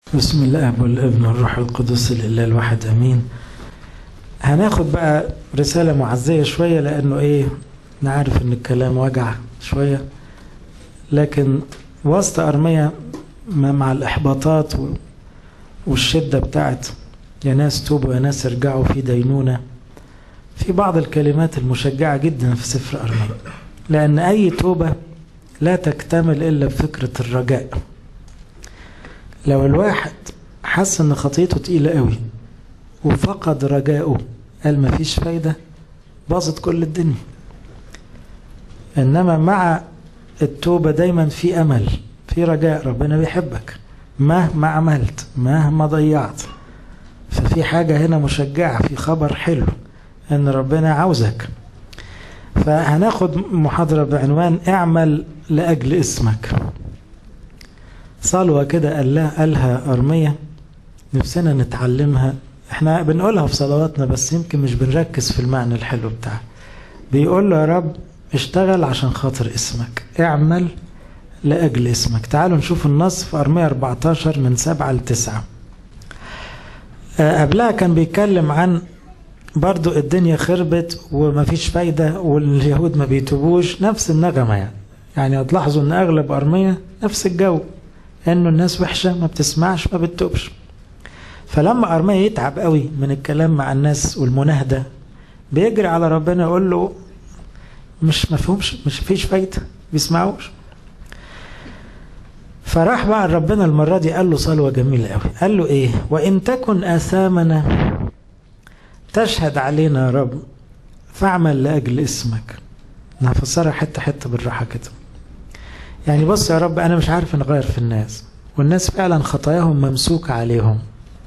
بسم الله والابن والروح القدس الاله الواحد امين هناخد بقى رساله معزيه شويه لانه ايه نعرف ان الكلام وجع شويه لكن وسط ارميه مع الاحباطات والشده بتاعت يا ناس توبوا يا ناس ارجعوا في دينونه في بعض الكلمات المشجعه جدا في سفر ارميه لان اي توبه لا تكتمل الا بفكره الرجاء لو الواحد حس ان خطيته تقيلة قوي وفقد رجاؤه قال مفيش فايدة باظت كل الدنيا انما مع التوبة دايما في امل في رجاء ربنا بيحبك مهما عملت مهما ضيعت ففي حاجة هنا مشجعة في خبر حلو ان ربنا عاوزك فهناخد محاضرة بعنوان اعمل لأجل اسمك صلوة كده قال قالها أرمية نفسنا نتعلمها احنا بنقولها في صلواتنا بس يمكن مش بنركز في المعنى الحلو بتاعها بيقول له يا رب اشتغل عشان خاطر اسمك اعمل لأجل اسمك تعالوا نشوف النص في أرمية 14 من 7 ل 9 قبلها كان بيتكلم عن برضو الدنيا خربت ومفيش فايدة واليهود ما بيتوبوش نفس النغمة يعني يعني هتلاحظوا ان اغلب ارمية نفس الجو انه الناس وحشة ما بتسمعش ما بتتوبش فلما ارمية يتعب قوي من الكلام مع الناس والمناهدة بيجري على ربنا يقول له مش مفهومش مش فيش فايدة بيسمعوش فراح بقى ربنا المرة دي قال له صلوة جميلة قوي قال له ايه وان تكن اثامنا تشهد علينا يا رب فاعمل لاجل اسمك نفسرها حتة حتة بالراحة كده يعني بص يا رب أنا مش عارف نغير في الناس والناس فعلا خطاياهم ممسوكة عليهم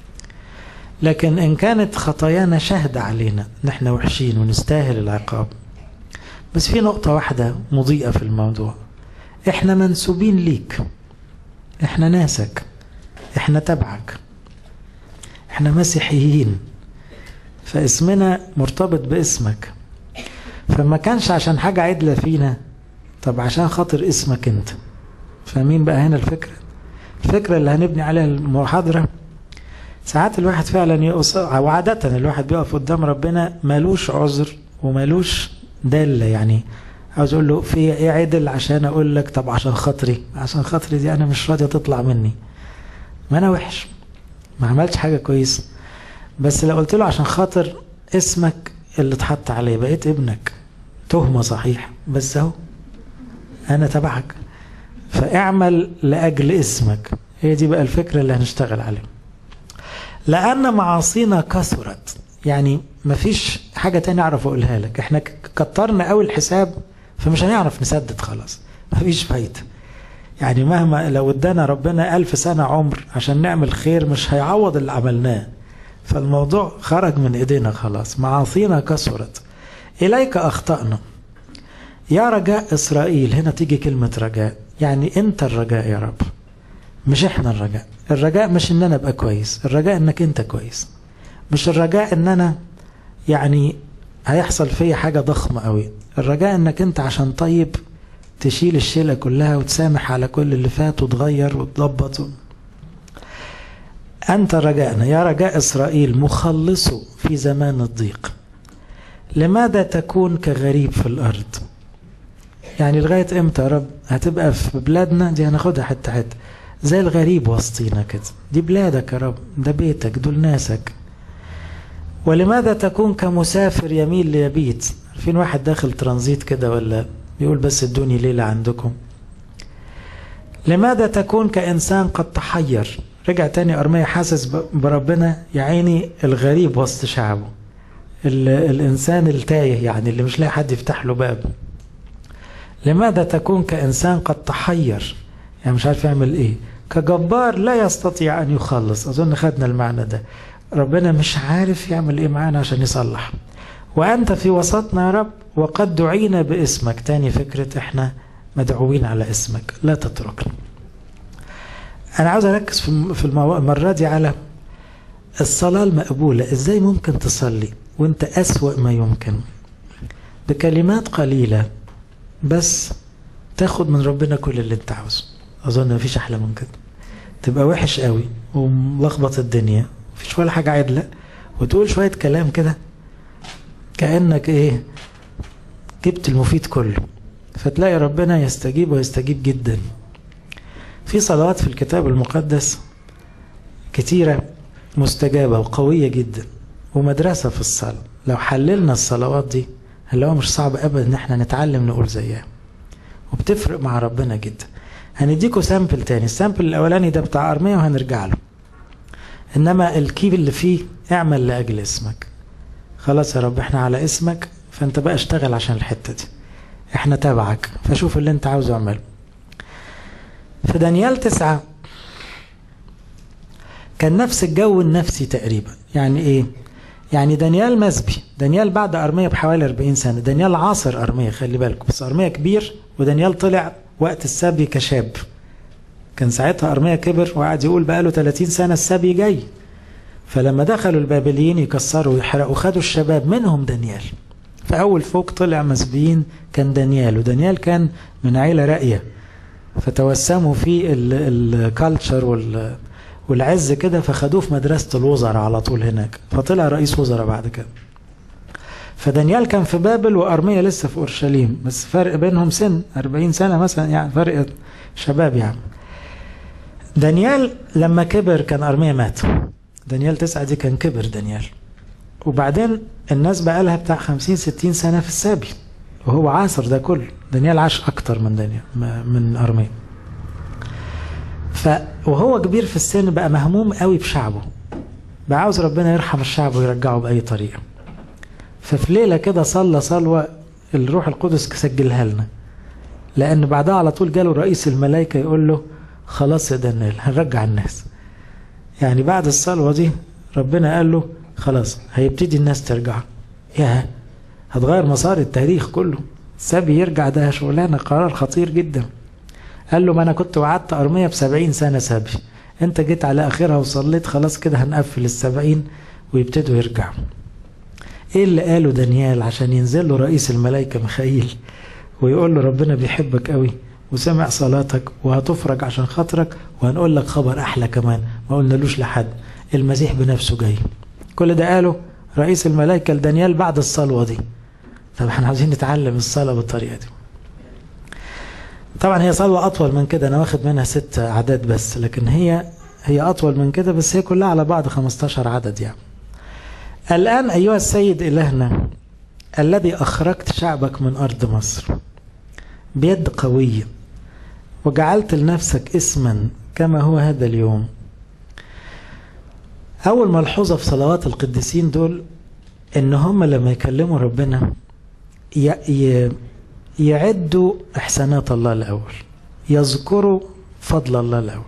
لكن إن كانت خطايانا شهد علينا نحن وحشين ونستاهل العقاب بس في نقطة واحدة مضيئة في الموضوع إحنا منسوبين ليك إحنا ناسك إحنا تبعك إحنا مسيحيين فاسمنا مرتبط باسمك فما كانش عشان حاجة عدلة فينا طب عشان خاطر اسمك انت فاهمين بقى هنا الفكرة الفكرة اللي هنبني عليها المحاضرة ساعات الواحد فعلا يقص وعادة الواحد بيقف قدام ربنا مالوش عذر ومالوش دالة يعني عاوز اقول له في ايه عدل عشان اقول لك طب عشان خاطري عشان خاطري دي انا مش راضية تطلع مني ما انا وحش ما عملتش حاجة كويسة بس لو قلت له عشان خاطر اسمك اللي اتحط عليه بقيت ابنك تهمة صحيح بس اهو انا تبعك فاعمل لاجل اسمك هي دي بقى الفكرة اللي هنشتغل عليها لان معاصينا كثرت يعني مفيش حاجة تانية اعرف اقولها لك احنا كترنا قوي الحساب فمش هنعرف نسدد خلاص مفيش فايدة يعني مهما لو ادانا ربنا ألف سنة عمر عشان نعمل خير مش هيعوض اللي عملناه فالموضوع خرج من ايدينا خلاص معاصينا كثرت اليك اخطانا يا رجاء اسرائيل هنا تيجي كلمه رجاء يعني انت الرجاء يا رب مش احنا الرجاء الرجاء مش ان انا ابقى كويس الرجاء انك انت كويس مش الرجاء ان انا يعني هيحصل فيا حاجه ضخمه قوي الرجاء انك انت عشان طيب تشيل الشيله كلها وتسامح على كل اللي فات وتغير وتضبط و... أنت رجاءنا يا رجاء إسرائيل مخلصه في زمان الضيق لماذا تكون كغريب في الأرض يعني لغاية إمتى يا رب هتبقى في بلادنا دي هناخدها حتة حتة زي الغريب وسطينا كده دي بلادك يا رب ده بيتك دول ناسك ولماذا تكون كمسافر يميل ليبيت فين واحد داخل ترانزيت كده ولا بيقول بس ادوني ليلة عندكم لماذا تكون كإنسان قد تحير رجع تاني أرمية حاسس بربنا يا عيني الغريب وسط شعبه الإنسان التايه يعني اللي مش لاقي حد يفتح له باب لماذا تكون كإنسان قد تحير يعني مش عارف يعمل إيه كجبار لا يستطيع أن يخلص أظن خدنا المعنى ده ربنا مش عارف يعمل إيه معانا عشان يصلح وأنت في وسطنا يا رب وقد دعينا باسمك تاني فكرة إحنا مدعوين على اسمك لا تتركنا أنا عاوز أركز في المرة دي على الصلاة المقبولة إزاي ممكن تصلي وأنت أسوأ ما يمكن بكلمات قليلة بس تاخد من ربنا كل اللي أنت عاوزه أظن مفيش أحلى من كده تبقى وحش قوي وملخبط الدنيا مفيش ولا حاجة عدلة وتقول شوية كلام كده كأنك ايه جبت المفيد كله فتلاقي ربنا يستجيب ويستجيب جدا في صلوات في الكتاب المقدس كتيرة مستجابة وقوية جدا ومدرسة في الصلاة لو حللنا الصلوات دي اللي هو مش صعب ابدا ان احنا نتعلم نقول زيها وبتفرق مع ربنا جدا هنديكوا سامبل تاني السامبل الاولاني ده بتاع ارميا وهنرجع له انما الكيب اللي فيه اعمل لاجل اسمك خلاص يا رب احنا على اسمك فانت بقى اشتغل عشان الحته دي احنا تابعك فشوف اللي انت عاوزه اعمله في دانيال تسعة كان نفس الجو النفسي تقريبا يعني ايه يعني دانيال مسبي دانيال بعد أرمية بحوالي 40 سنة دانيال عاصر أرمية خلي بالكم بس أرمية كبير ودانيال طلع وقت السبي كشاب كان ساعتها أرمية كبر وقعد يقول بقاله 30 سنة السبي جاي فلما دخلوا البابليين يكسروا ويحرقوا خدوا الشباب منهم دانيال فأول فوق طلع مسبيين كان دانيال ودانيال كان من عيلة راقية فتوسموا في الكالتشر وال والعز كده فخدوه في مدرسة الوزراء على طول هناك فطلع رئيس وزراء بعد كده فدانيال كان في بابل وأرميا لسه في أورشليم بس فرق بينهم سن 40 سنة مثلا يعني فرق شباب يعني دانيال لما كبر كان أرميا مات دانيال تسعة دي كان كبر دانيال وبعدين الناس بقى لها بتاع 50 60 سنة في السابي وهو عاصر ده كله دانيال عاش أكتر من دانيال من أرميا ف وهو كبير في السن بقى مهموم قوي بشعبه بقى عاوز ربنا يرحم الشعب ويرجعه بأي طريقة ففي ليلة كده صلى صلوة الروح القدس سجلها لنا لأن بعدها على طول جاله رئيس الملائكة يقول له خلاص يا دانيال هنرجع الناس يعني بعد الصلوة دي ربنا قال له خلاص هيبتدي الناس ترجع يا هتغير مسار التاريخ كله سابي يرجع ده شغلانة قرار خطير جدا قال له ما انا كنت وعدت ارمية بسبعين سنة سابي انت جيت على اخرها وصليت خلاص كده هنقفل السبعين ويبتدوا يرجعوا ايه اللي قاله دانيال عشان ينزل له رئيس الملائكة مخيل ويقول له ربنا بيحبك قوي وسمع صلاتك وهتفرج عشان خاطرك وهنقول لك خبر احلى كمان ما قلنالوش لحد المسيح بنفسه جاي كل ده قاله رئيس الملائكة لدانيال بعد الصلوة دي طب احنا عاوزين نتعلم الصلاة بالطريقة دي طبعا هي صلوة أطول من كده أنا واخد منها ست أعداد بس لكن هي هي أطول من كده بس هي كلها على بعض 15 عدد يعني الآن أيها السيد إلهنا الذي أخرجت شعبك من أرض مصر بيد قوية وجعلت لنفسك اسما كما هو هذا اليوم أول ملحوظة في صلوات القديسين دول إن هم لما يكلموا ربنا يعدوا إحسانات الله الأول يذكروا فضل الله الأول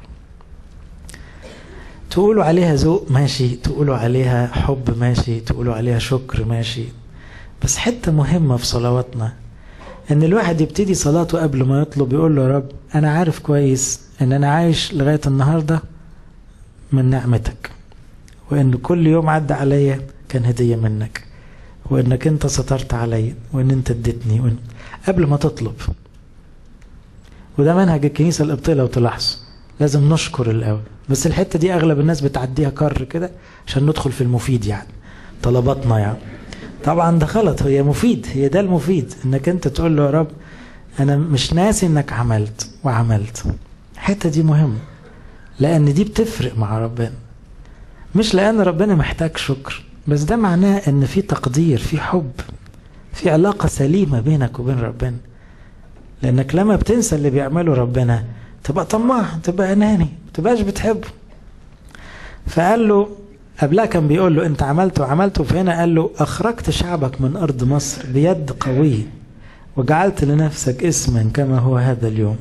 تقولوا عليها ذوق ماشي تقولوا عليها حب ماشي تقولوا عليها شكر ماشي بس حتة مهمة في صلواتنا ان الواحد يبتدي صلاته قبل ما يطلب يقول له يا رب انا عارف كويس ان انا عايش لغاية النهاردة من نعمتك وان كل يوم عدى عليا كان هدية منك وانك انت سترت عليا وان انت اديتني وإن... قبل ما تطلب وده منهج الكنيسة القبطية لو تلاحظوا لازم نشكر الأول بس الحتة دي أغلب الناس بتعديها كر كده عشان ندخل في المفيد يعني طلباتنا يعني طبعا ده غلط هي مفيد هي ده المفيد انك انت تقول له يا رب انا مش ناسي انك عملت وعملت الحتة دي مهمة لان دي بتفرق مع ربنا مش لان ربنا محتاج شكر بس ده معناه ان في تقدير في حب في علاقة سليمة بينك وبين ربنا لانك لما بتنسى اللي بيعمله ربنا تبقى طماع تبقى اناني ما تبقاش بتحبه فقال له قبلها كان بيقول له انت عملت وعملت فهنا قال له اخرجت شعبك من ارض مصر بيد قوية وجعلت لنفسك اسما كما هو هذا اليوم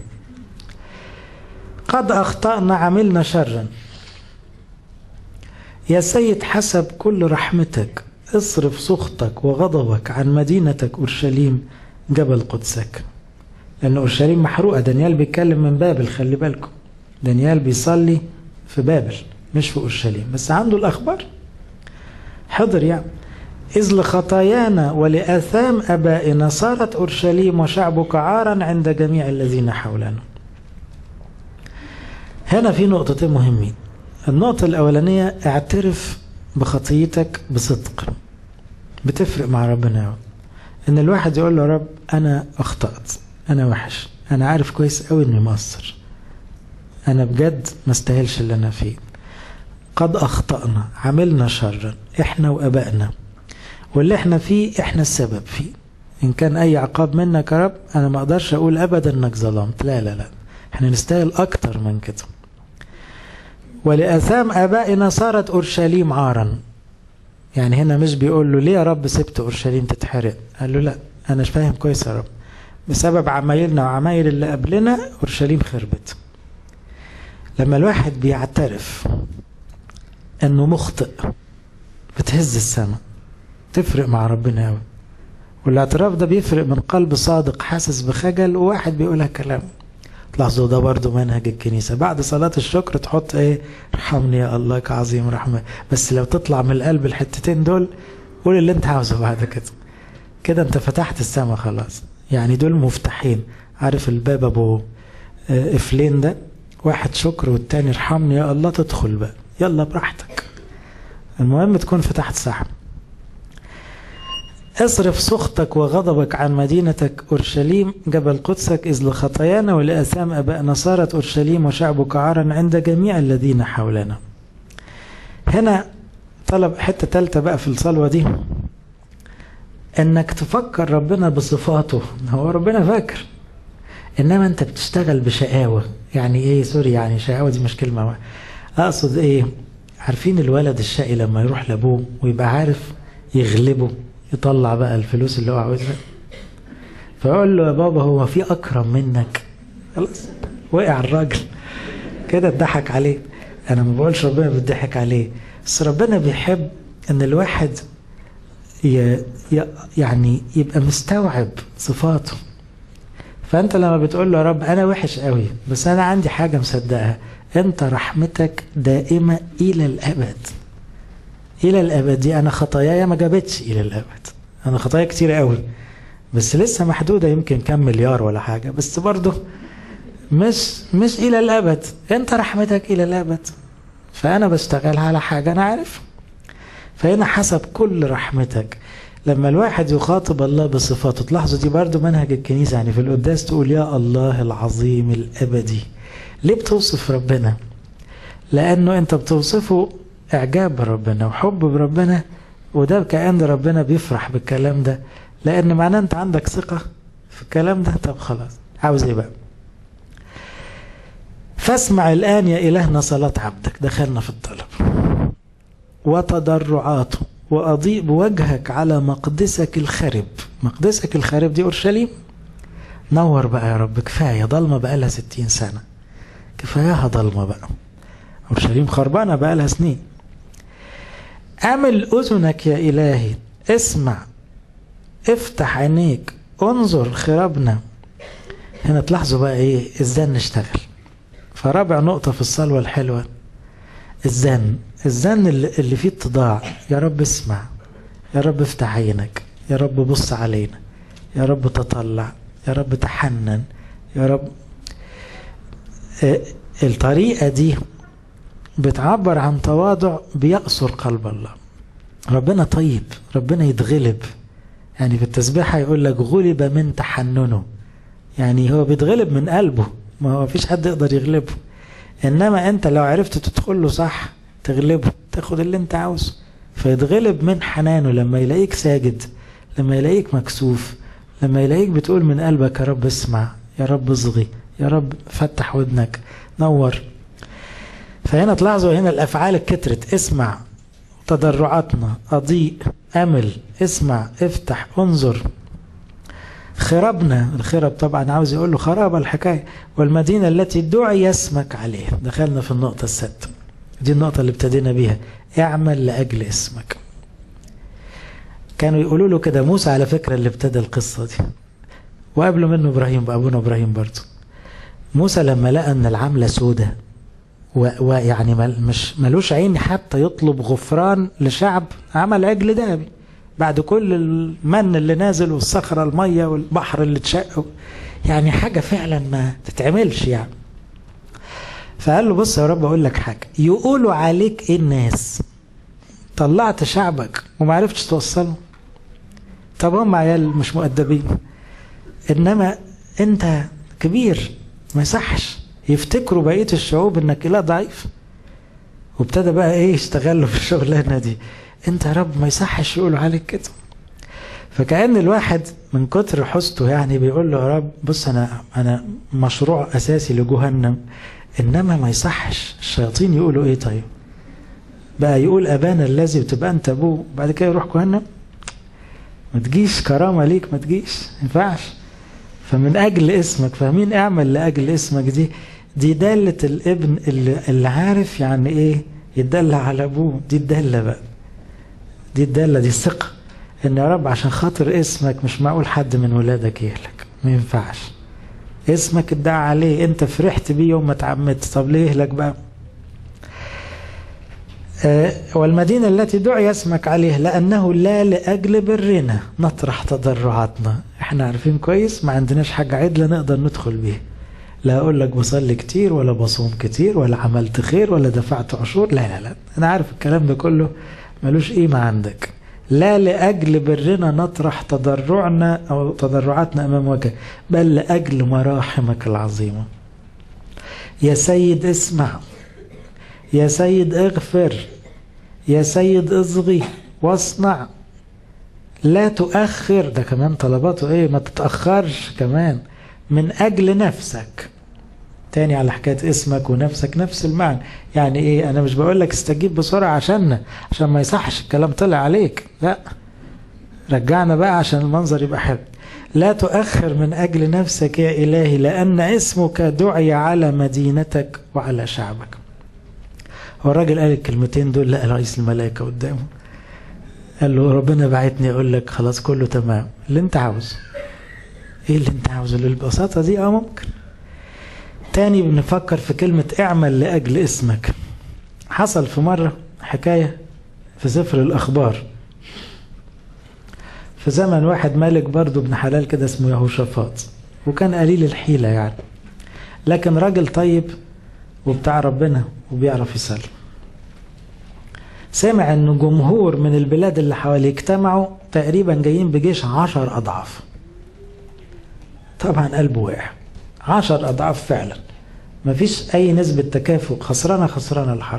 قد اخطأنا عملنا شرا يا سيد حسب كل رحمتك اصرف سخطك وغضبك عن مدينتك اورشليم جبل قدسك لان اورشليم محروقه دانيال بيتكلم من بابل خلي بالكم دانيال بيصلي في بابل مش في اورشليم بس عنده الاخبار حضر يعني إذ لخطايانا ولآثام أبائنا صارت أورشليم وشعبك عارا عند جميع الذين حولنا هنا في نقطتين مهمين النقطة الأولانية اعترف بخطيتك بصدق بتفرق مع ربنا يوم. ان الواحد يقول له يا رب انا اخطأت انا وحش انا عارف كويس قوي اني مقصر انا بجد ما استاهلش اللي انا فيه قد اخطأنا عملنا شرا احنا وابائنا واللي احنا فيه احنا السبب فيه ان كان اي عقاب منك يا رب انا ما اقدرش اقول ابدا انك ظلمت لا لا لا احنا نستاهل اكتر من كده ولآثام آبائنا صارت أورشليم عارا يعني هنا مش بيقول له ليه يا رب سبت أورشليم تتحرق قال له لا أنا مش فاهم كويس يا رب بسبب عمايلنا وعمايل اللي قبلنا أورشليم خربت لما الواحد بيعترف أنه مخطئ بتهز السماء تفرق مع ربنا قوي والاعتراف ده بيفرق من قلب صادق حاسس بخجل وواحد بيقولها كلام تلاحظوا ده برضو منهج الكنيسة بعد صلاة الشكر تحط ايه ارحمني يا الله كعظيم رحمة بس لو تطلع من القلب الحتتين دول قول اللي انت عاوزه بعد كده كده انت فتحت السما خلاص يعني دول مفتاحين عارف الباب ابو قفلين ده واحد شكر والتاني ارحمني يا الله تدخل بقى يلا براحتك المهم تكون فتحت صح اصرف سخطك وغضبك عن مدينتك أورشليم جبل قدسك إذ لخطايانا ولآثام أبائنا صارت أورشليم وشعبك عارا عند جميع الذين حولنا هنا طلب حتة تالتة بقى في الصلوة دي انك تفكر ربنا بصفاته هو ربنا فاكر انما انت بتشتغل بشقاوة يعني ايه سوري يعني شقاوة دي مش كلمة اقصد ايه عارفين الولد الشقي لما يروح لابوه ويبقى عارف يغلبه يطلع بقى الفلوس اللي هو عاوزها فيقول له يا بابا هو في اكرم منك خلاص وقع الراجل كده اتضحك عليه انا ما بقولش ربنا بيضحك عليه بس ربنا بيحب ان الواحد ي... ي... يعني يبقى مستوعب صفاته فانت لما بتقول له يا رب انا وحش قوي بس انا عندي حاجه مصدقها انت رحمتك دائمه الى الابد الى الابد دي انا خطاياي ما جابتش الى الابد انا خطايا كتير قوي بس لسه محدوده يمكن كم مليار ولا حاجه بس برضه مش مش الى الابد انت رحمتك الى الابد فانا بشتغل على حاجه انا عارف فهنا حسب كل رحمتك لما الواحد يخاطب الله بصفاته تلاحظوا دي برضو منهج الكنيسة يعني في القداس تقول يا الله العظيم الأبدي ليه بتوصف ربنا لأنه أنت بتوصفه إعجاب بربنا وحب بربنا وده كأن ربنا بيفرح بالكلام ده لأن معناه أنت عندك ثقة في الكلام ده طب خلاص عاوز إيه بقى فاسمع الآن يا إلهنا صلاة عبدك دخلنا في الطلب وتضرعاته وأضيء بوجهك على مقدسك الخرب مقدسك الخرب دي أورشليم نور بقى يا رب كفاية ضلمة بقى لها ستين سنة كفاياها ضلمة بقى أورشليم خربانة بقى لها سنين أمل أذنك يا إلهي اسمع افتح عينيك انظر خرابنا هنا تلاحظوا بقى ايه ازاي نشتغل فرابع نقطة في الصلوة الحلوة الزن الزن اللي فيه اتضاع يا رب اسمع يا رب افتح عينك يا رب بص علينا يا رب تطلع يا رب تحنن يا رب اه الطريقة دي بتعبر عن تواضع بيأسر قلب الله ربنا طيب ربنا يتغلب يعني في التسبيحة يقول لك غلب من تحننه يعني هو بيتغلب من قلبه ما هو فيش حد يقدر يغلبه انما انت لو عرفت تدخل له صح تغلبه تاخد اللي انت عاوزه فيتغلب من حنانه لما يلاقيك ساجد لما يلاقيك مكسوف لما يلاقيك بتقول من قلبك يا رب اسمع يا رب اصغي يا رب فتح ودنك نور فهنا تلاحظوا هنا الافعال كترت اسمع تضرعاتنا اضيء امل اسمع افتح انظر خربنا الخرب طبعا عاوز يقول له خراب الحكاية والمدينة التي دعي اسمك عليها دخلنا في النقطة السادسة دي النقطة اللي ابتدينا بيها اعمل لأجل اسمك كانوا يقولوا له كده موسى على فكرة اللي ابتدى القصة دي وقبله منه إبراهيم أبونا إبراهيم برضه موسى لما لقى أن العملة سودة ويعني مش ملوش عين حتى يطلب غفران لشعب عمل عجل ذهبي بعد كل المن اللي نازل والصخرة المية والبحر اللي اتشق يعني حاجة فعلا ما تتعملش يعني فقال له بص يا رب اقول لك حاجه يقولوا عليك ايه الناس طلعت شعبك وما عرفتش توصله طب هم عيال مش مؤدبين انما انت كبير ما يصحش يفتكروا بقيه الشعوب انك اله ضعيف وابتدى بقى ايه يشتغلوا في الشغلانه دي انت يا رب ما يصحش يقولوا عليك كده فكأن الواحد من كتر حسته يعني بيقول له يا رب بص انا انا مشروع اساسي لجهنم انما ما يصحش الشياطين يقولوا ايه طيب بقى يقول ابانا الذي وتبقى انت ابوه بعد كده يروح جهنم ما تجيش كرامه ليك ما تجيش ما ينفعش فمن اجل اسمك فاهمين اعمل لاجل اسمك دي دي دالة الابن اللي, اللي عارف يعني ايه يدل على ابوه دي الدالة بقى دي الدالة دي الثقة ان يا رب عشان خاطر اسمك مش معقول حد من ولادك يهلك ما ينفعش اسمك ادعى عليه انت فرحت بيه يوم ما اتعمدت طب ليه يهلك بقى آه والمدينة التي دعي اسمك عليه لأنه لا لأجل برنا نطرح تضرعاتنا احنا عارفين كويس ما عندناش حاجة عدلة نقدر ندخل بيها لا أقول لك بصلي كتير ولا بصوم كتير ولا عملت خير ولا دفعت عشور لا لا لا أنا عارف الكلام ده كله ملوش قيمة عندك لا لأجل برنا نطرح تضرعنا أو تضرعاتنا أمام وجهك بل لأجل مراحمك العظيمة يا سيد اسمع يا سيد اغفر يا سيد اصغي واصنع لا تؤخر ده كمان طلباته ايه ما تتأخرش كمان من أجل نفسك تاني على حكاية اسمك ونفسك نفس المعنى يعني ايه انا مش بقول لك استجيب بسرعة عشان عشان ما يصحش الكلام طلع عليك لا رجعنا بقى عشان المنظر يبقى حلو لا تؤخر من أجل نفسك يا إلهي لأن اسمك دعي على مدينتك وعلى شعبك هو الراجل قال الكلمتين دول لا رئيس الملائكة قدامه قال له ربنا بعتني أقول لك خلاص كله تمام اللي أنت عاوزه إيه اللي أنت عاوزه بالبساطة دي أه ممكن تاني بنفكر في كلمة اعمل لأجل اسمك حصل في مرة حكاية في سفر الأخبار في زمن واحد ملك برضه ابن حلال كده اسمه يهوشافاط وكان قليل الحيلة يعني لكن راجل طيب وبتاع ربنا وبيعرف يسلم سمع ان جمهور من البلاد اللي حواليه اجتمعوا تقريبا جايين بجيش عشر اضعاف طبعا قلبه وقع عشر اضعاف فعلا مفيش اي نسبة تكافؤ خسرانة خسرانة الحرب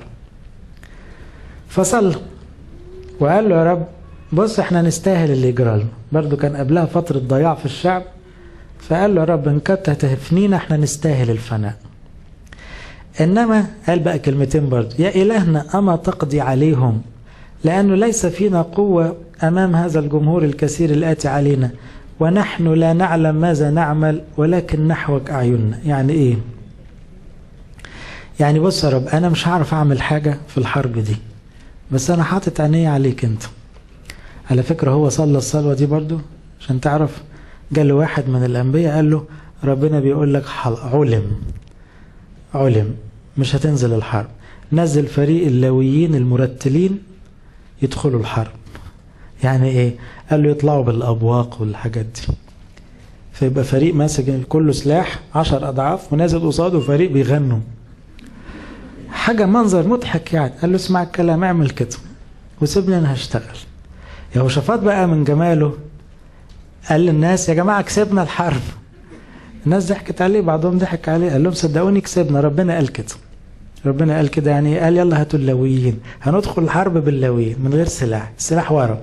فصلى وقال له يا رب بص احنا نستاهل اللي يجرى لنا برضه كان قبلها فترة ضياع في الشعب فقال له يا رب ان كنت هتهفنينا احنا نستاهل الفناء انما قال بقى كلمتين برضه يا الهنا اما تقضي عليهم لانه ليس فينا قوة امام هذا الجمهور الكثير الاتي علينا ونحن لا نعلم ماذا نعمل ولكن نحوك اعيننا يعني ايه يعني بص يا رب انا مش هعرف اعمل حاجة في الحرب دي بس انا حاطط عيني عليك انت على فكرة هو صلى الصلوة دي برضو عشان تعرف قال له واحد من الأنبياء قال له ربنا بيقول لك علم علم مش هتنزل الحرب نزل فريق اللاويين المرتلين يدخلوا الحرب يعني ايه قال له يطلعوا بالأبواق والحاجات دي فيبقى فريق ماسك كله سلاح عشر أضعاف ونازل قصاده فريق بيغنوا حاجة منظر مضحك يعني قال له اسمع الكلام اعمل كده وسيبني انا هشتغل يهوشافاط بقى من جماله قال للناس يا جماعة كسبنا الحرب الناس ضحكت عليه بعضهم ضحك عليه قال لهم صدقوني كسبنا ربنا قال كده ربنا قال كده يعني قال يلا هاتوا اللاويين هندخل الحرب باللاويين من غير سلاح السلاح ورا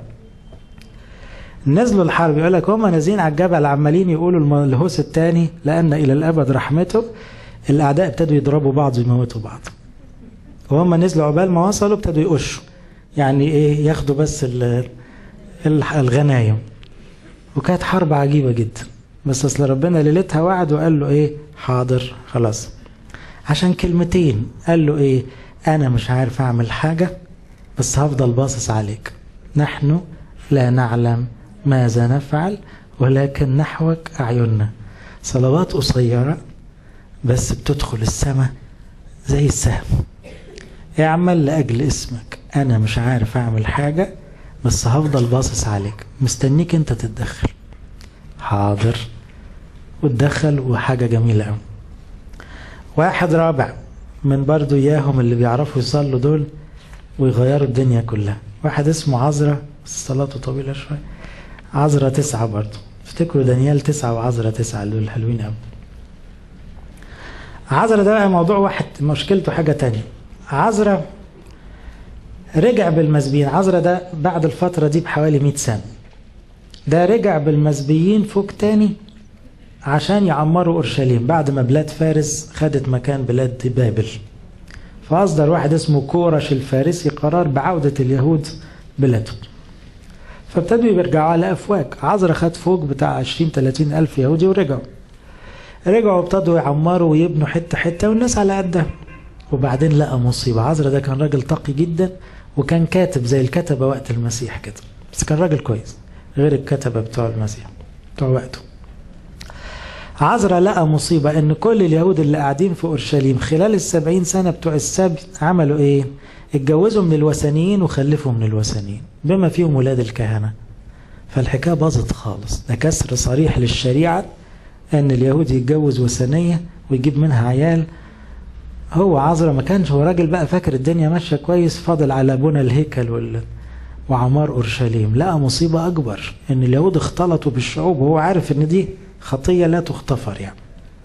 نزلوا الحرب يقول لك هم نازلين على الجبل عمالين يقولوا الهوس الثاني لأن إلى الأبد رحمته الأعداء ابتدوا يضربوا بعض ويموتوا بعض وهم نزلوا عقبال ما وصلوا ابتدوا يقشوا يعني ايه ياخدوا بس الغنايم وكانت حرب عجيبة جدا بس اصل ربنا ليلتها وعد وقال له ايه حاضر خلاص عشان كلمتين قال له ايه انا مش عارف اعمل حاجة بس هفضل باصص عليك نحن لا نعلم ماذا نفعل ولكن نحوك اعيننا صلوات قصيرة بس بتدخل السماء زي السهم اعمل لأجل اسمك أنا مش عارف أعمل حاجة بس هفضل باصص عليك مستنيك أنت تتدخل حاضر وتدخل وحاجة جميلة أوي واحد رابع من برضو إياهم اللي بيعرفوا يصلوا دول ويغيروا الدنيا كلها واحد اسمه عذرة بس صلاته طويلة شوية عذرة تسعة برضو افتكروا دانيال تسعة وعذرة تسعة دول حلوين قوي عذرة ده بقى موضوع واحد مشكلته حاجة تانية عذرة رجع بالمسبيين عذرة ده بعد الفترة دي بحوالي 100 سنة ده رجع بالمسبيين فوق تاني عشان يعمروا اورشليم بعد ما بلاد فارس خدت مكان بلاد بابل فاصدر واحد اسمه كورش الفارسي قرار بعودة اليهود بلادهم فابتدوا يرجعوا على افواج عذرا خد فوق بتاع 20 30 الف يهودي ورجعوا رجعوا ابتدوا يعمروا ويبنوا حته حته والناس على قدها وبعدين لقى مصيبه عذرا ده كان راجل تقي جدا وكان كاتب زي الكتبه وقت المسيح كده بس كان راجل كويس غير الكتبه بتوع المسيح بتوع وقته عذرا لقى مصيبة ان كل اليهود اللي قاعدين في اورشليم خلال السبعين سنة بتوع السبي عملوا ايه اتجوزوا من الوثنيين وخلفوا من الوثنيين بما فيهم ولاد الكهنة فالحكاية باظت خالص ده كسر صريح للشريعة ان اليهود يتجوز وثنية ويجيب منها عيال هو عذرا ما كانش هو راجل بقى فاكر الدنيا ماشية كويس فاضل على بنى الهيكل وال وعمار اورشليم لقى مصيبة اكبر ان اليهود اختلطوا بالشعوب وهو عارف ان دي خطية لا تغتفر يعني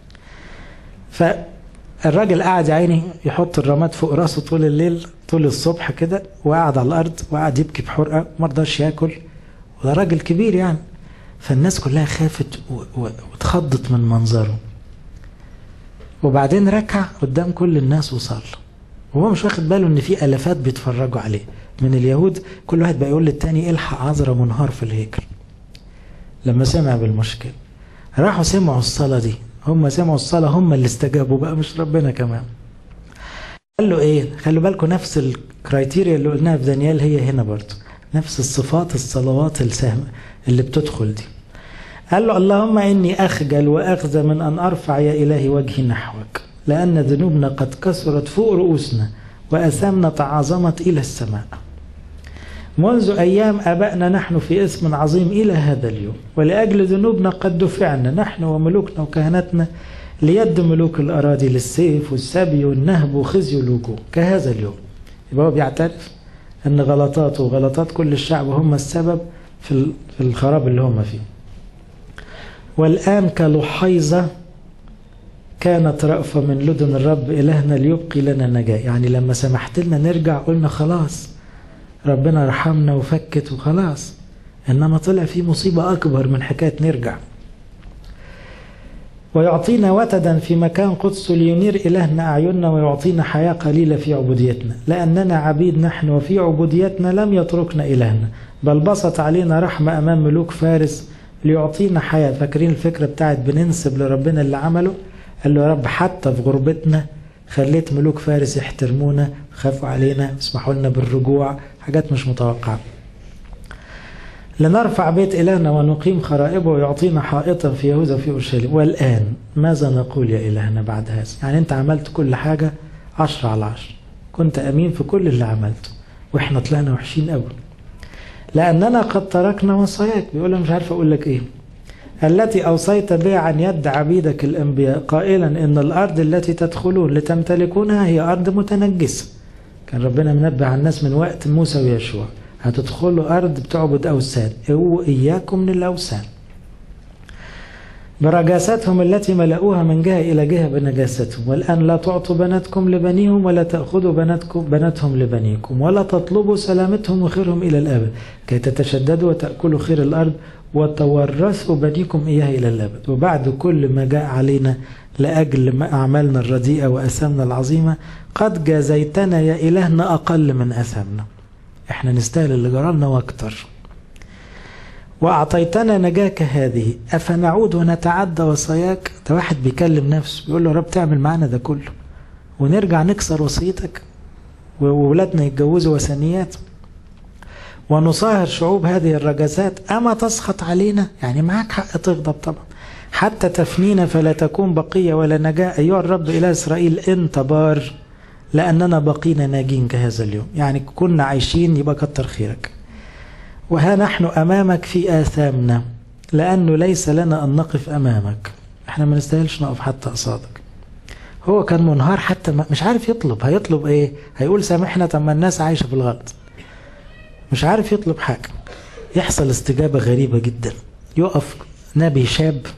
فالراجل قاعد يا عيني يحط الرماد فوق راسه طول الليل طول الصبح كده وقعد على الارض وقعد يبكي بحرقه ما رضاش ياكل وده راجل كبير يعني فالناس كلها خافت واتخضت من منظره وبعدين ركع قدام كل الناس وصلى وهو مش واخد باله ان في الافات بيتفرجوا عليه من اليهود كل واحد بقى يقول للتاني الحق عذرا منهار في الهيكل لما سمع بالمشكله راحوا سمعوا الصلاة دي هم سمعوا الصلاة هم اللي استجابوا بقى مش ربنا كمان قال له ايه خلوا بالكم نفس الكرايتيريا اللي قلناها في دانيال هي هنا برضه نفس الصفات الصلوات السهم اللي بتدخل دي قال له اللهم اني اخجل واخزى من ان ارفع يا الهي وجهي نحوك لان ذنوبنا قد كثرت فوق رؤوسنا واثامنا تعاظمت الى السماء منذ أيام أبائنا نحن في اسم عظيم إلى هذا اليوم ولأجل ذنوبنا قد دفعنا نحن وملوكنا وكهنتنا ليد ملوك الأراضي للسيف والسبي والنهب وخزي الوجوه كهذا اليوم يبقى هو بيعترف أن غلطاته وغلطات كل الشعب هم السبب في الخراب اللي هم فيه والآن كلحيظة كانت رأفة من لدن الرب إلهنا ليبقي لنا نجاة يعني لما سمحت لنا نرجع قلنا خلاص ربنا رحمنا وفكت وخلاص انما طلع في مصيبه اكبر من حكايه نرجع ويعطينا وتدا في مكان قدس لينير إلهنا أعيننا ويعطينا حياة قليلة في عبوديتنا لأننا عبيد نحن وفي عبوديتنا لم يتركنا إلهنا بل بسط علينا رحمة أمام ملوك فارس ليعطينا حياة فاكرين الفكرة بتاعت بننسب لربنا اللي عمله قال له يا رب حتى في غربتنا خليت ملوك فارس يحترمونا خافوا علينا يسمحوا لنا بالرجوع حاجات مش متوقعة لنرفع بيت إلهنا ونقيم خرائبه ويعطينا حائطا في يهوذا وفي أورشليم والآن ماذا نقول يا إلهنا بعد هذا يعني أنت عملت كل حاجة عشرة على عشرة كنت أمين في كل اللي عملته وإحنا طلعنا وحشين قوي لأننا قد تركنا وصاياك بيقول مش عارف أقول لك إيه التي أوصيت بها عن يد عبيدك الأنبياء قائلا إن الأرض التي تدخلون لتمتلكونها هي أرض متنجسة كان ربنا منبه على الناس من وقت موسى ويشوع هتدخلوا أرض بتعبد أوثان اوعوا إياكم من الأوثان برجاستهم التي ملأوها من جهة إلى جهة بنجاستهم والآن لا تعطوا بناتكم لبنيهم ولا تأخذوا بناتكم بناتهم لبنيكم ولا تطلبوا سلامتهم وخيرهم إلى الأبد كي تتشددوا وتأكلوا خير الأرض وتورثوا بنيكم إياه إلى الأبد وبعد كل ما جاء علينا لأجل ما أعمالنا الرديئة وأثامنا العظيمة قد جازيتنا يا إلهنا أقل من أثامنا إحنا نستاهل اللي جرالنا وأكتر وأعطيتنا نجاك هذه أفنعود ونتعدى وصاياك ده واحد بيكلم نفسه بيقول له رب تعمل معانا ده كله ونرجع نكسر وصيتك وولادنا يتجوزوا وثنيات ونصاهر شعوب هذه الرجزات أما تسخط علينا يعني معك حق تغضب طبعا حتى تفنينا فلا تكون بقية ولا نجاة أيها الرب إله إسرائيل أنت بار لأننا بقينا ناجين كهذا اليوم يعني كنا عايشين يبقى كتر خيرك وها نحن أمامك في آثامنا لأنه ليس لنا أن نقف أمامك احنا ما نستاهلش نقف حتى قصادك هو كان منهار حتى مش عارف يطلب هيطلب ايه هيقول سامحنا طب ما الناس عايشة في الغلط مش عارف يطلب حاجة يحصل استجابة غريبة جدا يقف نبي شاب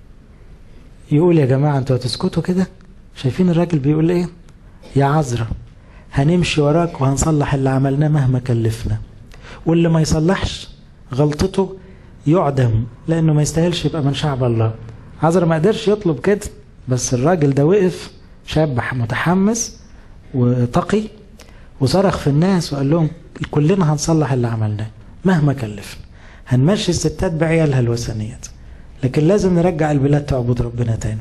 يقول يا جماعة انتوا هتسكتوا كده شايفين الراجل بيقول ايه يا عذرة هنمشي وراك وهنصلح اللي عملناه مهما كلفنا واللي ما يصلحش غلطته يعدم لانه ما يستاهلش يبقى من شعب الله عذرة ما قدرش يطلب كده بس الراجل ده وقف شاب متحمس وتقي وصرخ في الناس وقال لهم كلنا هنصلح اللي عملناه مهما كلفنا هنمشي الستات بعيالها الوثنيات لكن لازم نرجع البلاد تعبد ربنا تاني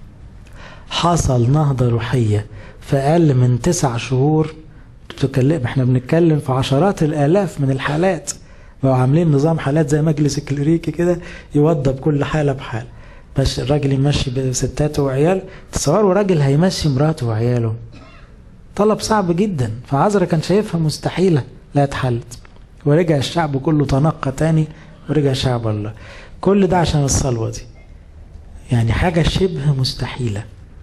حصل نهضة روحية في أقل من تسع شهور تكلم احنا بنتكلم في عشرات الآلاف من الحالات بقوا عاملين نظام حالات زي مجلس الكليريكي كده يوضب كل حالة بحالة بس الراجل يمشي بستاته وعيال تصوروا راجل هيمشي مراته وعياله طلب صعب جدا فعذرا كان شايفها مستحيلة لا اتحلت ورجع الشعب كله تنقى تاني ورجع شعب الله كل ده عشان الصلوة دي يعني حاجة شبه مستحيلة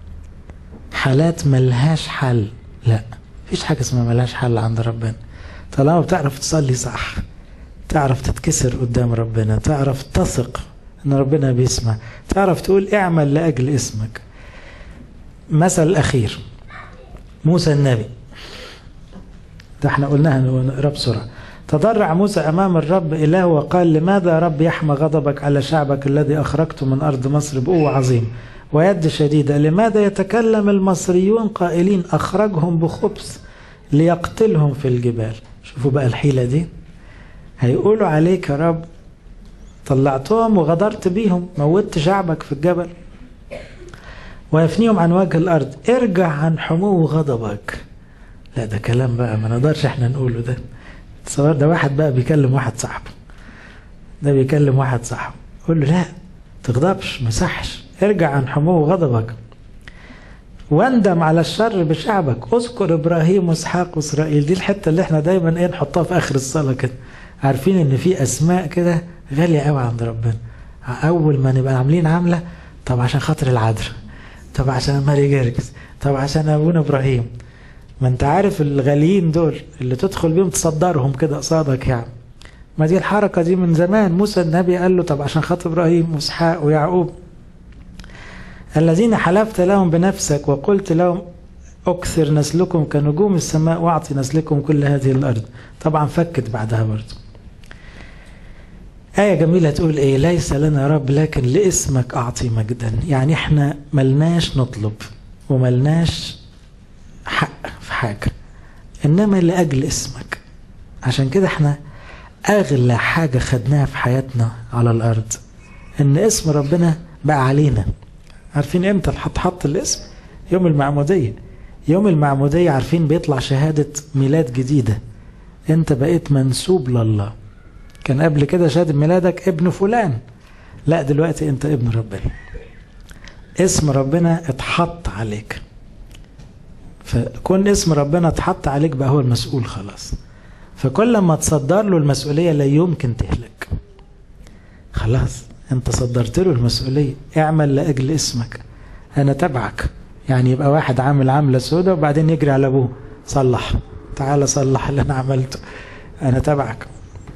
حالات ملهاش حل لا مفيش حاجة اسمها ملهاش حل عند ربنا طالما بتعرف تصلي صح تعرف تتكسر قدام ربنا تعرف تثق ان ربنا بيسمع تعرف تقول اعمل لأجل اسمك مثل الأخير موسى النبي ده احنا قلناها نقرا بسرعة تضرع موسى أمام الرب إله وقال لماذا رب يحمى غضبك على شعبك الذي أخرجته من أرض مصر بقوة عظيم ويد شديدة لماذا يتكلم المصريون قائلين أخرجهم بخبث ليقتلهم في الجبال شوفوا بقى الحيلة دي هيقولوا عليك يا رب طلعتهم وغدرت بيهم موتت شعبك في الجبل ويفنيهم عن وجه الأرض ارجع عن حمو غضبك لا ده كلام بقى ما نقدرش احنا نقوله ده تصور ده واحد بقى بيكلم واحد صاحبه ده بيكلم واحد صاحبه يقول له لا تغضبش ما صحش ارجع عن حمو غضبك واندم على الشر بشعبك اذكر ابراهيم واسحاق واسرائيل دي الحته اللي احنا دايما ايه نحطها في اخر الصلاه كده عارفين ان في اسماء كده غاليه قوي عند ربنا اول ما نبقى عاملين عامله طب عشان خاطر العذراء طب عشان ماري جرجس طب عشان ابونا ابراهيم ما انت عارف الغاليين دول اللي تدخل بيهم تصدرهم كده قصادك يعني ما دي الحركه دي من زمان موسى النبي قال له طب عشان خاطر ابراهيم واسحاق ويعقوب الذين حلفت لهم بنفسك وقلت لهم أكثر نسلكم كنجوم السماء واعطي نسلكم كل هذه الأرض طبعا فكت بعدها برضه آية جميلة تقول إيه ليس لنا رب لكن لاسمك أعطي مجدا يعني إحنا ملناش نطلب وملناش حق في حاجة إنما لأجل اسمك عشان كده إحنا أغلى حاجة خدناها في حياتنا على الأرض إن اسم ربنا بقى علينا عارفين امتى حط حط الاسم يوم المعمودية يوم المعمودية عارفين بيطلع شهادة ميلاد جديدة انت بقيت منسوب لله كان قبل كده شهادة ميلادك ابن فلان لا دلوقتي انت ابن ربنا اسم ربنا اتحط عليك فكون اسم ربنا اتحط عليك بقى هو المسؤول خلاص فكل ما تصدر له المسؤولية لا يمكن تهلك خلاص انت صدرت له المسؤولية اعمل لأجل اسمك انا تبعك يعني يبقى واحد عامل عاملة سودة وبعدين يجري على ابوه صلح تعال صلح اللي انا عملته انا تبعك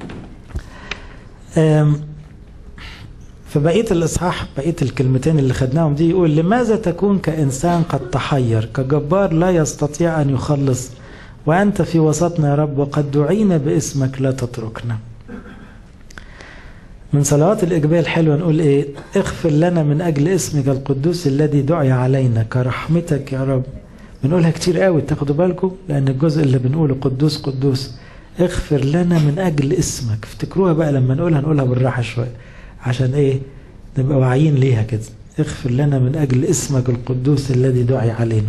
فبقية الإصحاح بقية الكلمتين اللي خدناهم دي يقول لماذا تكون كإنسان قد تحير كجبار لا يستطيع أن يخلص وأنت في وسطنا يا رب وقد دعينا باسمك لا تتركنا من صلوات الإقبال حلوة نقول إيه اغفر لنا من أجل اسمك القدوس الذي دعي علينا كرحمتك يا رب بنقولها كتير قوي تاخدوا بالكم لأن الجزء اللي بنقوله قدوس قدوس اغفر لنا من أجل اسمك افتكروها بقى لما نقولها نقولها بالراحة شوية عشان إيه نبقى واعيين ليها كده اغفر لنا من أجل اسمك القدوس الذي دعي علينا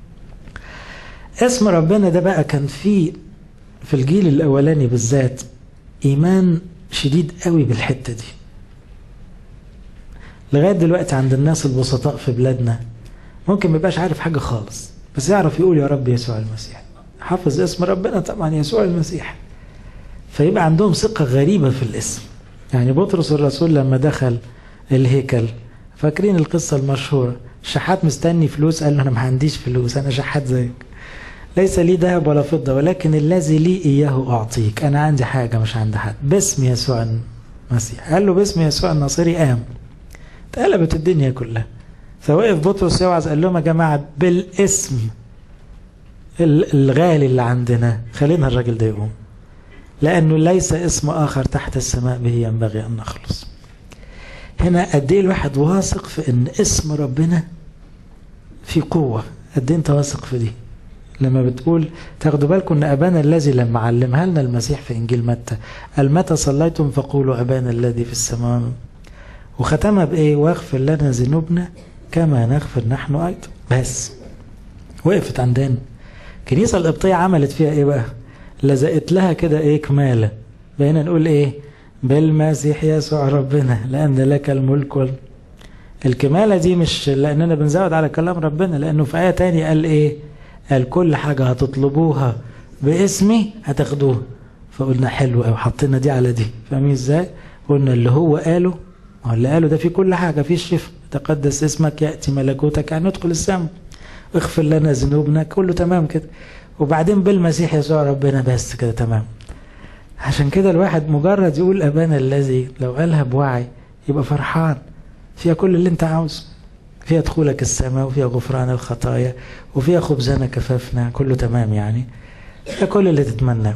اسم ربنا ده بقى كان فيه في الجيل الأولاني بالذات إيمان شديد قوي بالحتة دي لغاية دلوقتي عند الناس البسطاء في بلادنا ممكن ما يبقاش عارف حاجة خالص بس يعرف يقول يا رب يسوع المسيح حافظ اسم ربنا طبعا يسوع المسيح فيبقى عندهم ثقة غريبة في الاسم يعني بطرس الرسول لما دخل الهيكل فاكرين القصة المشهورة شحات مستني فلوس قال له أنا ما عنديش فلوس أنا شحات زيك ليس لي ذهب ولا فضة ولكن الذي لي إياه أعطيك أنا عندي حاجة مش عند حد باسم يسوع المسيح قال له باسم يسوع الناصري قام اتقلبت الدنيا كلها فوقف بطرس يوعظ قال لهم يا جماعة بالاسم الغالي اللي عندنا خلينا الراجل ده يقوم لأنه ليس اسم آخر تحت السماء به ينبغي أن نخلص هنا قد ايه الواحد واثق في ان اسم ربنا في قوة قد ايه انت واثق في دي لما بتقول تاخدوا بالكم ان ابانا الذي لما علمها لنا المسيح في انجيل متى قال متى صليتم فقولوا ابانا الذي في السماء وختمها بايه واغفر لنا ذنوبنا كما نغفر نحن ايضا بس وقفت عندنا الكنيسه القبطيه عملت فيها ايه بقى لزقت لها كده ايه كماله بقينا نقول ايه بالمسيح يسوع ربنا لأن لك الملك وال... الكمالة دي مش لأننا بنزود على كلام ربنا لأنه في آية تانية قال إيه قال كل حاجة هتطلبوها باسمي هتاخدوها فقلنا حلو أو حطينا دي على دي فاهمين إزاي قلنا اللي هو قاله هو اللي قاله ده في كل حاجة في الشفاء تقدس اسمك يأتي ملكوتك يعني ندخل السماء اغفر لنا ذنوبنا كله تمام كده وبعدين بالمسيح يسوع ربنا بس كده تمام عشان كده الواحد مجرد يقول أبانا الذي لو قالها بوعي يبقى فرحان فيها كل اللي انت عاوزه فيها دخولك السماء وفيها غفران الخطايا وفيها خبزنا كفافنا كله تمام يعني فيها كل اللي تتمناه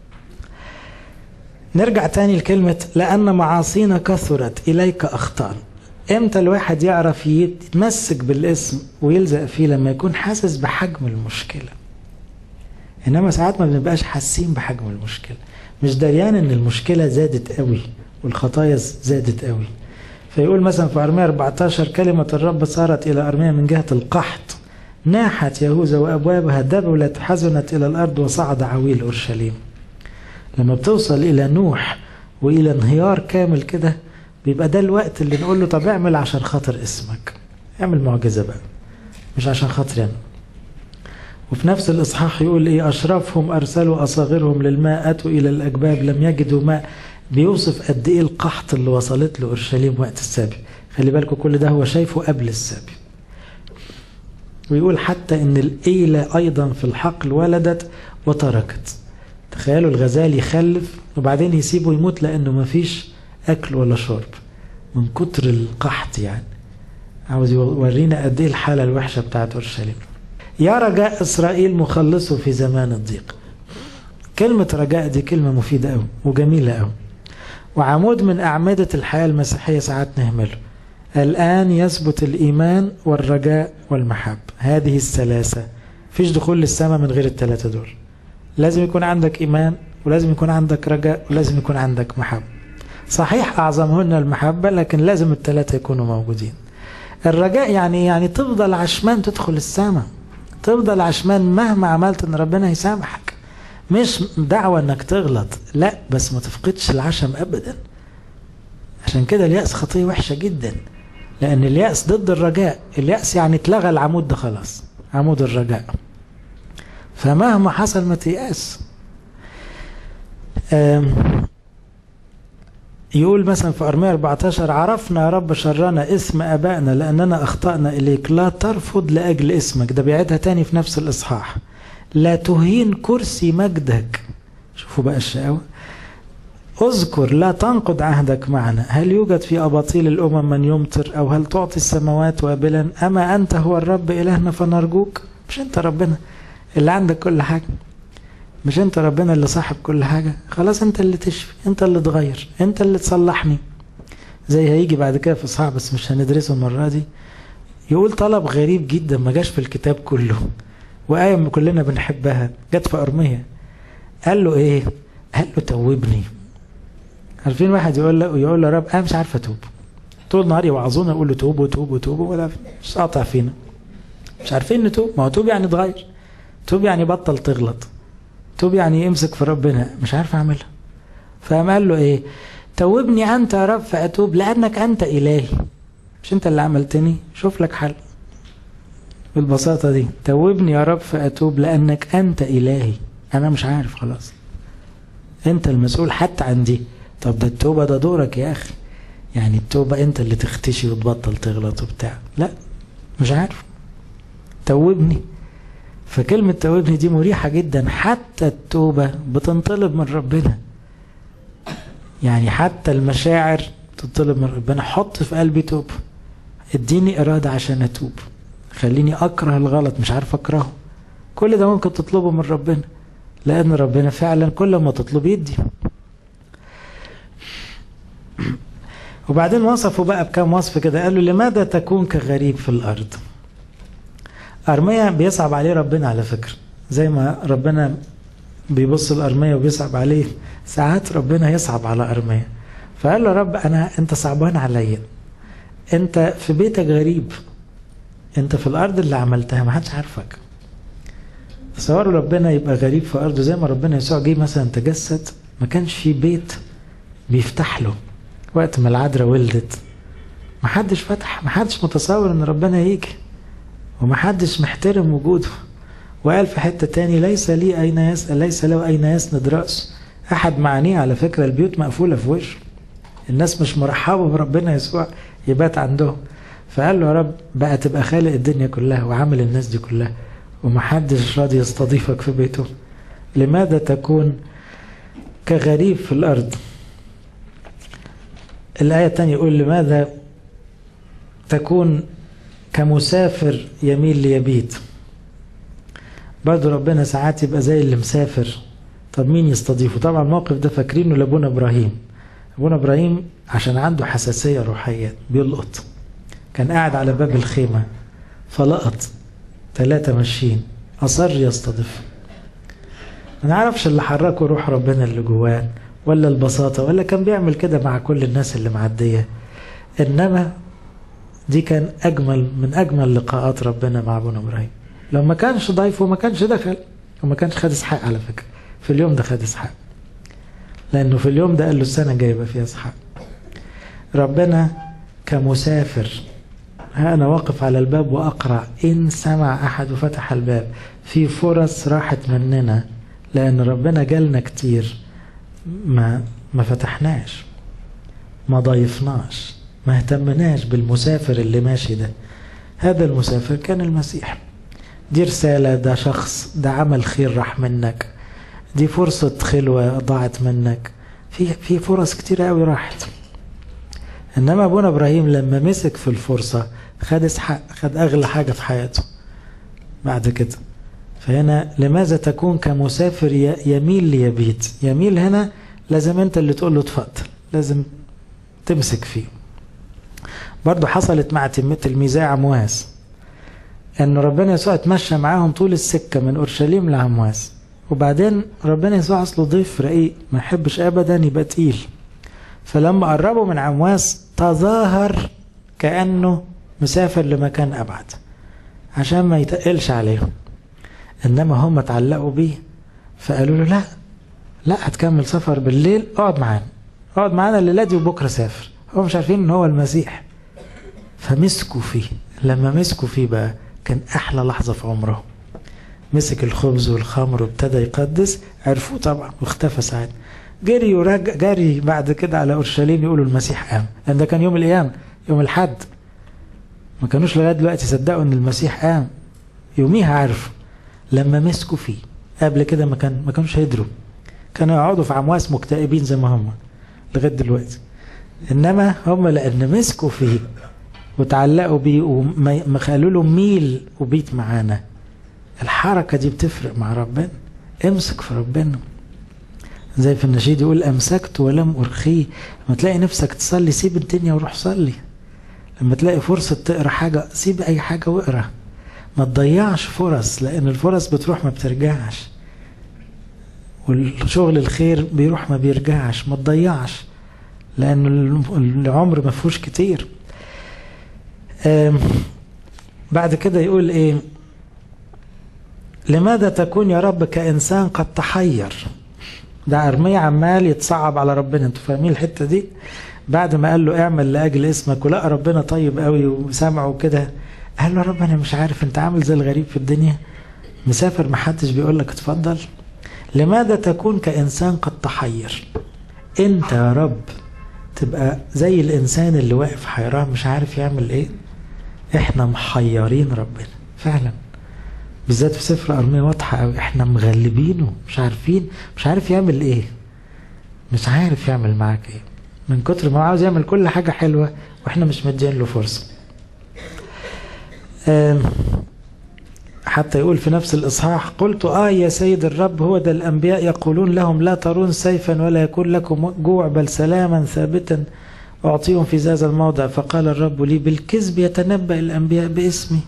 نرجع تاني لكلمة لأن معاصينا كثرت إليك أخطاء امتى الواحد يعرف يتمسك بالاسم ويلزق فيه لما يكون حاسس بحجم المشكلة انما ساعات ما بنبقاش حاسين بحجم المشكله مش دريان ان المشكله زادت قوي والخطايا زادت قوي فيقول مثلا في ارميا 14 كلمه الرب صارت الى ارميا من جهه القحط ناحت يهوذا وابوابها دبلت حزنت الى الارض وصعد عويل اورشليم لما بتوصل الى نوح والى انهيار كامل كده بيبقى ده الوقت اللي نقول له طب اعمل عشان خاطر اسمك اعمل معجزه بقى مش عشان خاطري انا وفي نفس الإصحاح يقول إيه أشرافهم أرسلوا أصاغرهم للماء أتوا إلى الأجباب لم يجدوا ماء بيوصف قد إيه القحط اللي وصلت له أورشليم وقت السبي خلي بالكم كل ده هو شايفه قبل السبي ويقول حتى إن الإيلة أيضا في الحقل ولدت وتركت تخيلوا الغزال يخلف وبعدين يسيبه يموت لأنه مفيش أكل ولا شرب من كتر القحط يعني عاوز يورينا قد إيه الحالة الوحشة بتاعت أورشليم يا رجاء إسرائيل مخلصه في زمان الضيق كلمة رجاء دي كلمة مفيدة أوي وجميلة أوي وعمود من أعمدة الحياة المسيحية ساعات نهمله الآن يثبت الإيمان والرجاء والمحبة هذه الثلاثة فيش دخول للسماء من غير الثلاثة دول لازم يكون عندك إيمان ولازم يكون عندك رجاء ولازم يكون عندك محبة صحيح أعظمهن المحبة لكن لازم الثلاثة يكونوا موجودين الرجاء يعني يعني تفضل عشمان تدخل السماء تفضل عشمان مهما عملت ان ربنا يسامحك مش دعوة انك تغلط لا بس ما تفقدش العشم ابدا عشان كده اليأس خطية وحشة جدا لان اليأس ضد الرجاء اليأس يعني اتلغى العمود ده خلاص عمود الرجاء فمهما حصل ما تيأس يقول مثلا في أرمية 14 عرفنا يا رب شرنا اسم أبائنا لأننا أخطأنا إليك لا ترفض لأجل اسمك ده بيعيدها تاني في نفس الإصحاح لا تهين كرسي مجدك شوفوا بقى الشقاوة اذكر لا تنقض عهدك معنا هل يوجد في أباطيل الأمم من يمطر أو هل تعطي السماوات وابلا أما أنت هو الرب إلهنا فنرجوك مش أنت ربنا اللي عندك كل حاجة مش انت ربنا اللي صاحب كل حاجة خلاص انت اللي تشفي انت اللي تغير انت اللي تصلحني زي هيجي بعد كده في صعب بس مش هندرسه المرة دي يقول طلب غريب جدا ما جاش في الكتاب كله وآية كلنا بنحبها جت في أرمية قال له ايه قال له توبني عارفين واحد يقول له يقول له يا رب انا مش عارف اتوب طول النهار يوعظونا يقول له توبوا توبوا توبوا ولا مش قاطع فينا مش عارفين نتوب ما هو توب يعني تغير توب يعني بطل تغلط توب يعني يمسك في ربنا مش عارف اعملها فقام قال له ايه توبني انت يا رب فاتوب لانك انت الهي مش انت اللي عملتني شوف لك حل بالبساطة دي توبني يا رب فاتوب لانك انت الهي انا مش عارف خلاص انت المسؤول حتى عن دي طب ده التوبة ده دورك يا اخي يعني التوبة انت اللي تختشي وتبطل تغلط وبتاع لا مش عارف توبني فكلمة توبني دي مريحة جدا حتى التوبة بتنطلب من ربنا يعني حتى المشاعر تطلب من ربنا حط في قلبي توب اديني إرادة عشان أتوب خليني أكره الغلط مش عارف أكرهه كل ده ممكن تطلبه من ربنا لأن ربنا فعلا كل ما تطلب يدي وبعدين وصفه بقى بكام وصف كده قال له لماذا تكون كغريب في الأرض أرميا بيصعب عليه ربنا على فكرة زي ما ربنا بيبص الأرمية وبيصعب عليه ساعات ربنا يصعب على أرميا فقال له رب أنا أنت صعبان عليا أنت في بيتك غريب أنت في الأرض اللي عملتها ما حدش عارفك تصوروا ربنا يبقى غريب في أرضه زي ما ربنا يسوع جه مثلا تجسد ما كانش في بيت بيفتح له وقت ما العذراء ولدت ما حدش فتح ما حدش متصور ان ربنا يجي وما حدش محترم وجوده وقال في حتة تاني ليس لي أين يسأل ليس له أين يسند رأسه أحد معانيه على فكرة البيوت مقفولة في وشه الناس مش مرحبة بربنا يسوع يبات عندهم فقال له يا رب بقى تبقى خالق الدنيا كلها وعامل الناس دي كلها ومحدش راضي يستضيفك في بيته لماذا تكون كغريب في الأرض الآية الثانية يقول لماذا تكون كمسافر يميل ليبيت برضه ربنا ساعات يبقى زي اللي مسافر طب مين يستضيفه طبعا الموقف ده فاكرينه لابونا ابراهيم ابونا ابراهيم عشان عنده حساسية روحية بيلقط كان قاعد على باب الخيمة فلقط ثلاثة ماشيين أصر يستضيف ما نعرفش اللي حركه روح ربنا اللي جواه ولا البساطة ولا كان بيعمل كده مع كل الناس اللي معدية إنما دي كان أجمل من أجمل لقاءات ربنا مع أبونا إبراهيم لو ما كانش ضيفه ما كانش دخل وما كانش خد إسحاق على فكرة في اليوم ده خد إسحاق لأنه في اليوم ده قال له السنة جايبة فيها إسحاق ربنا كمسافر ها أنا واقف على الباب وأقرأ إن سمع أحد وفتح الباب في فرص راحت مننا لأن ربنا جالنا كتير ما ما فتحناش ما ضيفناش ما اهتمناش بالمسافر اللي ماشي ده هذا المسافر كان المسيح دي رسالة ده شخص ده عمل خير راح منك دي فرصة خلوة ضاعت منك في في فرص كتير قوي راحت انما ابونا ابراهيم لما مسك في الفرصة خد اسحاق خد اغلى حاجة في حياته بعد كده فهنا لماذا تكون كمسافر يميل ليبيت يميل هنا لازم انت اللي تقول له اتفضل لازم تمسك فيه برضه حصلت مع تلميذي عمواس ان ربنا يسوع اتمشى معاهم طول السكة من اورشليم لعمواس وبعدين ربنا يسوع اصله ضيف رقيق ما يحبش ابدا يبقى تقيل فلما قربوا من عمواس تظاهر كانه مسافر لمكان ابعد عشان ما يتقلش عليهم انما هم اتعلقوا بيه فقالوا له لا لا هتكمل سفر بالليل اقعد معانا اقعد معانا الليله دي وبكره سافر هم مش عارفين ان هو المسيح فمسكوا فيه لما مسكوا فيه بقى كان احلى لحظه في عمره مسك الخبز والخمر وابتدى يقدس عرفوه طبعا واختفى ساعتها جري ورجع جري بعد كده على اورشليم يقولوا المسيح قام لان ده كان يوم القيامه يوم الحد ما كانوش لغايه دلوقتي صدقوا ان المسيح قام يوميها عرفوا لما مسكوا فيه قبل كده ما كان ما كانوش هيدروا كانوا يقعدوا في عمواس مكتئبين زي ما هم لغايه دلوقتي انما هم لان مسكوا فيه وتعلقوا بيه وما خلوا له ميل وبيت معانا الحركه دي بتفرق مع ربنا امسك في ربنا زي في النشيد يقول امسكت ولم ارخيه لما تلاقي نفسك تصلي سيب الدنيا وروح صلي لما تلاقي فرصه تقرا حاجه سيب اي حاجه واقرا ما تضيعش فرص لان الفرص بتروح ما بترجعش والشغل الخير بيروح ما بيرجعش ما تضيعش لان العمر ما فيهوش كتير بعد كده يقول ايه لماذا تكون يا رب كإنسان قد تحير ده أرمية عمال يتصعب على ربنا انتوا فاهمين الحتة دي بعد ما قال له اعمل لأجل اسمك ولا ربنا طيب قوي وسامعه كده قال له يا رب انا مش عارف انت عامل زي الغريب في الدنيا مسافر محدش بيقول لك اتفضل لماذا تكون كإنسان قد تحير انت يا رب تبقى زي الإنسان اللي واقف حيران مش عارف يعمل إيه إحنا محيرين ربنا فعلا بالذات في سفر أرمية واضحة أوي إحنا مغلبينه مش عارفين مش عارف يعمل إيه مش عارف يعمل معاك إيه من كتر ما هو عاوز يعمل كل حاجة حلوة وإحنا مش مدين له فرصة حتى يقول في نفس الإصحاح قلت آه يا سيد الرب هو ده الأنبياء يقولون لهم لا ترون سيفا ولا يكون لكم جوع بل سلاما ثابتا أعطيهم في هذا الموضع فقال الرب لي بالكذب يتنبأ الأنبياء باسمي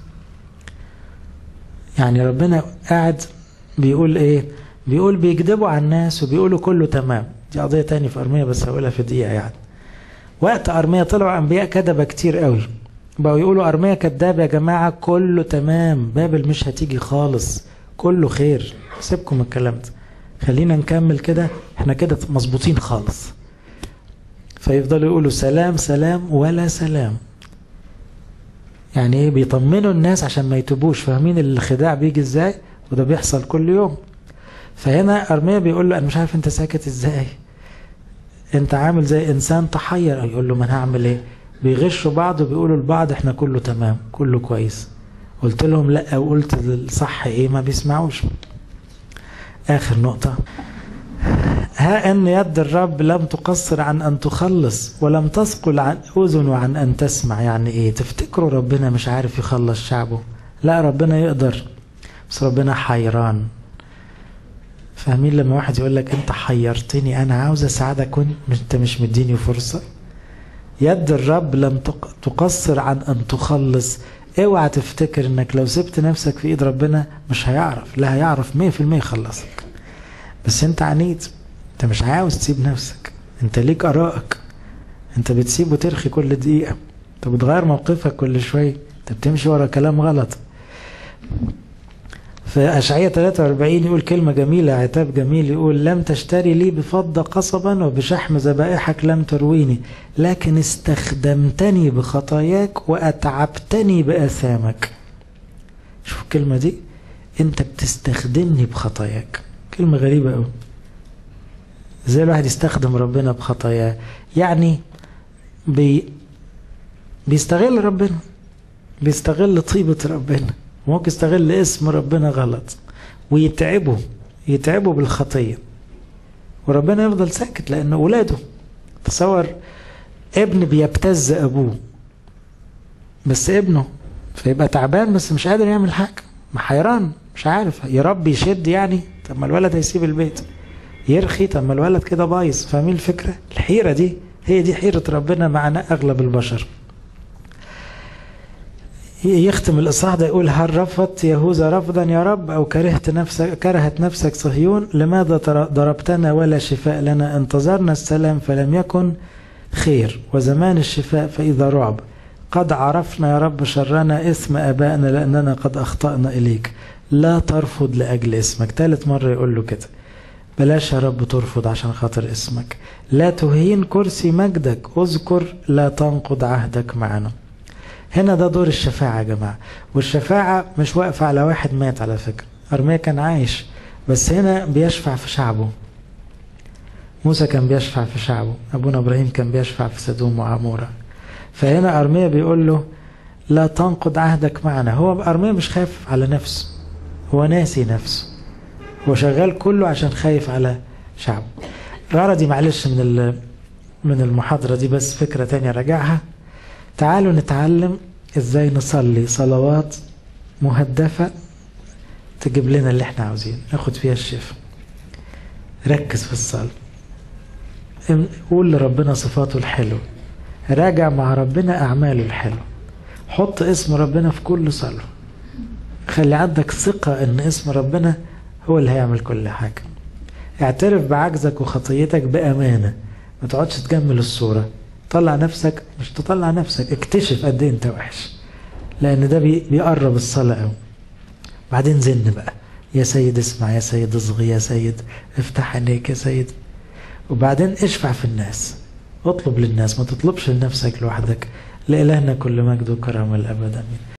يعني ربنا قاعد بيقول إيه بيقول بيكذبوا على الناس وبيقولوا كله تمام دي قضية تاني في أرمية بس هقولها في دقيقة يعني وقت أرمية طلعوا أنبياء كذبة كتير قوي بقوا يقولوا أرمية كذاب يا جماعة كله تمام بابل مش هتيجي خالص كله خير سيبكم من الكلام ده خلينا نكمل كده احنا كده مظبوطين خالص فيفضلوا يقولوا سلام سلام ولا سلام يعني ايه بيطمنوا الناس عشان ما يتوبوش فاهمين الخداع بيجي ازاي وده بيحصل كل يوم فهنا أرمية بيقول له أنا مش عارف أنت ساكت إزاي أنت عامل زي إنسان تحير يقول له ما أنا هعمل إيه بيغشوا بعض وبيقولوا لبعض إحنا كله تمام كله كويس قلت لهم لا وقلت الصح إيه ما بيسمعوش آخر نقطة ها أن يد الرب لم تقصر عن أن تخلص ولم تثقل عن أذن عن أن تسمع يعني إيه تفتكروا ربنا مش عارف يخلص شعبه لا ربنا يقدر بس ربنا حيران فاهمين لما واحد يقول لك انت حيرتني انا عاوز اساعدك وانت انت مش مديني فرصه يد الرب لم تقصر عن ان تخلص اوعى تفتكر انك لو سبت نفسك في ايد ربنا مش هيعرف لا هيعرف 100% يخلصك بس انت عنيد انت مش عاوز تسيب نفسك انت ليك ارائك انت بتسيب وترخي كل دقيقه انت بتغير موقفك كل شويه انت بتمشي ورا كلام غلط في أشعية 43 يقول كلمة جميلة عتاب جميل يقول لم تشتري لي بفضة قصبا وبشحم ذبائحك لم ترويني لكن استخدمتني بخطاياك وأتعبتني بآثامك شوف الكلمة دي أنت بتستخدمني بخطاياك كلمة غريبة أوي ازاي الواحد يستخدم ربنا بخطاياه يعني بي بيستغل ربنا بيستغل طيبة ربنا ممكن يستغل اسم ربنا غلط ويتعبه يتعبه بالخطية وربنا يفضل ساكت لأنه أولاده تصور ابن بيبتز أبوه بس ابنه فيبقى تعبان بس مش قادر يعمل حاجة حيران مش عارف يا رب يشد يعني طب ما الولد هيسيب البيت يرخي طب ما الولد كده بايظ فاهمين الفكرة الحيرة دي هي دي حيرة ربنا معنا أغلب البشر يختم الإصحاح ده يقول هل رفضت يهوذا رفضا يا رب أو كرهت نفسك كرهت نفسك صهيون لماذا ضربتنا ولا شفاء لنا انتظرنا السلام فلم يكن خير وزمان الشفاء فإذا رعب قد عرفنا يا رب شرنا اسم أبائنا لأننا قد أخطأنا إليك لا ترفض لأجل اسمك ثالث مرة يقول له كده بلاش يا رب ترفض عشان خاطر اسمك لا تهين كرسي مجدك اذكر لا تنقض عهدك معنا هنا ده دور الشفاعة يا جماعة والشفاعة مش واقفة على واحد مات على فكرة أرميا كان عايش بس هنا بيشفع في شعبه موسى كان بيشفع في شعبه أبونا إبراهيم كان بيشفع في سدوم وعمورة فهنا أرميا بيقول له لا تنقض عهدك معنا هو أرميا مش خايف على نفسه هو ناسي نفسه هو شغال كله عشان خايف على شعبه غرضي معلش من من المحاضرة دي بس فكرة تانية راجعها تعالوا نتعلم ازاي نصلي صلوات مهدفة تجيب لنا اللي احنا عاوزينه ناخد فيها الشفاء ركز في الصلاة قول لربنا صفاته الحلوة راجع مع ربنا أعماله الحلوة حط اسم ربنا في كل صلاة خلي عندك ثقة ان اسم ربنا هو اللي هيعمل كل حاجة اعترف بعجزك وخطيتك بأمانة ما تقعدش تجمل الصورة طلع نفسك مش تطلع نفسك اكتشف قد ايه انت وحش لان ده بيقرب الصلاة قوي بعدين زن بقى يا سيد اسمع يا سيد اصغي يا سيد افتح عينيك يا سيد وبعدين اشفع في الناس اطلب للناس ما تطلبش لنفسك لوحدك لإلهنا كل مجد وكرم الأبد أمين